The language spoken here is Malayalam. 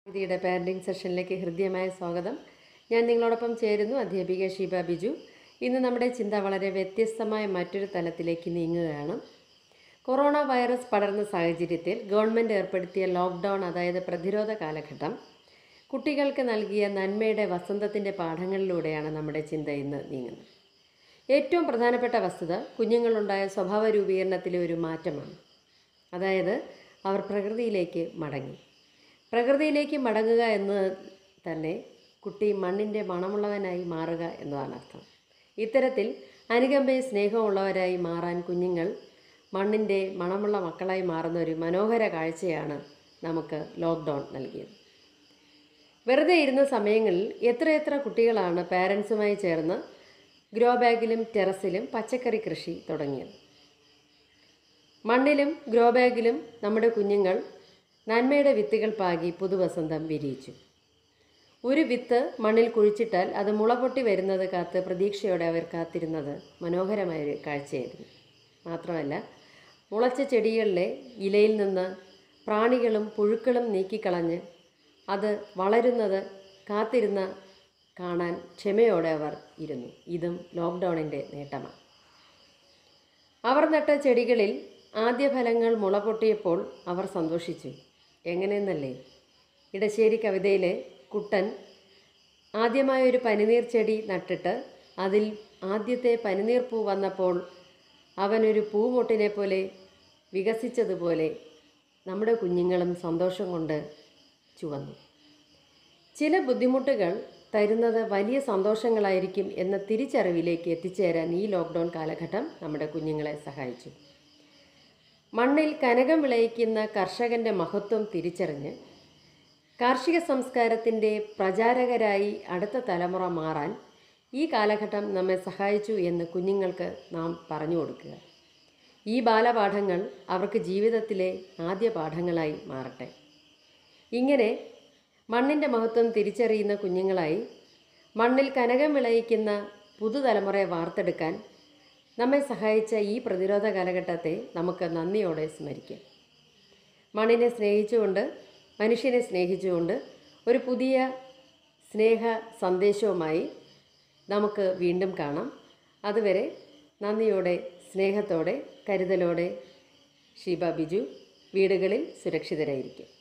ഇതിയുടെ പാരൻറ്റിംഗ് സെഷനിലേക്ക് ഹൃദ്യമായ സ്വാഗതം ഞാൻ നിങ്ങളോടൊപ്പം ചേരുന്നു അധ്യാപിക ഷീബ ബിജു ഇന്ന് നമ്മുടെ ചിന്ത വളരെ വ്യത്യസ്തമായ മറ്റൊരു തലത്തിലേക്ക് നീങ്ങുകയാണ് കൊറോണ വൈറസ് പടർന്ന സാഹചര്യത്തിൽ ഗവൺമെൻറ് ഏർപ്പെടുത്തിയ ലോക്ക്ഡൗൺ അതായത് പ്രതിരോധ കാലഘട്ടം കുട്ടികൾക്ക് നൽകിയ നന്മയുടെ വസന്തത്തിൻ്റെ പാഠങ്ങളിലൂടെയാണ് നമ്മുടെ ചിന്ത ഇന്ന് നീങ്ങുന്നത് ഏറ്റവും പ്രധാനപ്പെട്ട വസ്തുത കുഞ്ഞുങ്ങളുണ്ടായ സ്വഭാവ രൂപീകരണത്തിലെ ഒരു മാറ്റമാണ് അതായത് അവർ പ്രകൃതിയിലേക്ക് മടങ്ങി പ്രകൃതിയിലേക്ക് മടങ്ങുക എന്ന് തന്നെ കുട്ടി മണ്ണിൻ്റെ മണമുള്ളവനായി മാറുക എന്നതാണ് അർത്ഥം ഇത്തരത്തിൽ അനുകമ്പയും സ്നേഹമുള്ളവരായി മാറാൻ കുഞ്ഞുങ്ങൾ മണ്ണിൻ്റെ മണമുള്ള മക്കളായി മാറുന്ന ഒരു മനോഹര കാഴ്ചയാണ് നമുക്ക് ലോക്ക്ഡൗൺ നൽകിയത് വെറുതെ ഇരുന്ന സമയങ്ങളിൽ എത്രയെത്ര കുട്ടികളാണ് പാരൻസുമായി ചേർന്ന് ഗ്രോ ബാഗിലും ടെറസിലും പച്ചക്കറി കൃഷി തുടങ്ങിയത് മണ്ണിലും ഗ്രോ ബാഗിലും നമ്മുടെ കുഞ്ഞുങ്ങൾ നന്മയുടെ വിത്തുകൾ പാകി പുതുവസന്തം വിരിയിച്ചു ഒരു വിത്ത് മണ്ണിൽ കുഴിച്ചിട്ടാൽ അത് മുളപൊട്ടി വരുന്നത് കാത്ത് പ്രതീക്ഷയോടെ അവർ കാത്തിരുന്നത് മനോഹരമായൊരു കാഴ്ചയായിരുന്നു മാത്രമല്ല മുളച്ച ചെടികളിലെ ഇലയിൽ നിന്ന് പ്രാണികളും പുഴുക്കളും നീക്കിക്കളഞ്ഞ് അത് വളരുന്നത് കാത്തിരുന്ന കാണാൻ ക്ഷമയോടെ അവർ ഇരുന്നു ഇതും ലോക്ക്ഡൗണിൻ്റെ നേട്ടമാണ് അവർ നട്ട ചെടികളിൽ ആദ്യ ഫലങ്ങൾ മുളപൊട്ടിയപ്പോൾ അവർ സന്തോഷിച്ചു എങ്ങനെയെന്നല്ലേ ഇടശ്ശേരി കവിതയിലെ കുട്ടൻ ആദ്യമായ ഒരു പനിനീർ ചെടി നട്ടിട്ട് അതിൽ ആദ്യത്തെ പനിനീർ പൂ വന്നപ്പോൾ അവനൊരു പൂമൊട്ടിനെ പോലെ വികസിച്ചതുപോലെ നമ്മുടെ കുഞ്ഞുങ്ങളും സന്തോഷം കൊണ്ട് ചുവന്നു ചില ബുദ്ധിമുട്ടുകൾ തരുന്നത് വലിയ സന്തോഷങ്ങളായിരിക്കും എന്ന തിരിച്ചറിവിലേക്ക് എത്തിച്ചേരാൻ ഈ ലോക്ക്ഡൗൺ കാലഘട്ടം നമ്മുടെ കുഞ്ഞുങ്ങളെ സഹായിച്ചു മണ്ണിൽ കനകം വിളയിക്കുന്ന കർഷകൻ്റെ മഹത്വം തിരിച്ചറിഞ്ഞ് കാർഷിക സംസ്കാരത്തിൻ്റെ പ്രചാരകരായി അടുത്ത തലമുറ മാറാൻ ഈ കാലഘട്ടം നമ്മെ സഹായിച്ചു എന്ന് കുഞ്ഞുങ്ങൾക്ക് നാം പറഞ്ഞു കൊടുക്കുക ഈ ബാലപാഠങ്ങൾ അവർക്ക് ജീവിതത്തിലെ ആദ്യ പാഠങ്ങളായി മാറട്ടെ ഇങ്ങനെ മണ്ണിൻ്റെ മഹത്വം തിരിച്ചറിയുന്ന കുഞ്ഞുങ്ങളായി മണ്ണിൽ കനകം വിളയിക്കുന്ന പുതുതലമുറയെ വാർത്തെടുക്കാൻ നമ്മെ സഹായിച്ച ഈ പ്രതിരോധ കാലഘട്ടത്തെ നമുക്ക് നന്ദിയോടെ സ്മരിക്കാം മണ്ണിനെ സ്നേഹിച്ചുകൊണ്ട് മനുഷ്യനെ സ്നേഹിച്ചുകൊണ്ട് ഒരു പുതിയ സ്നേഹ സന്ദേശവുമായി നമുക്ക് വീണ്ടും കാണാം അതുവരെ നന്ദിയോടെ സ്നേഹത്തോടെ കരുതലോടെ ഷീബ ബിജു വീടുകളിൽ സുരക്ഷിതരായിരിക്കും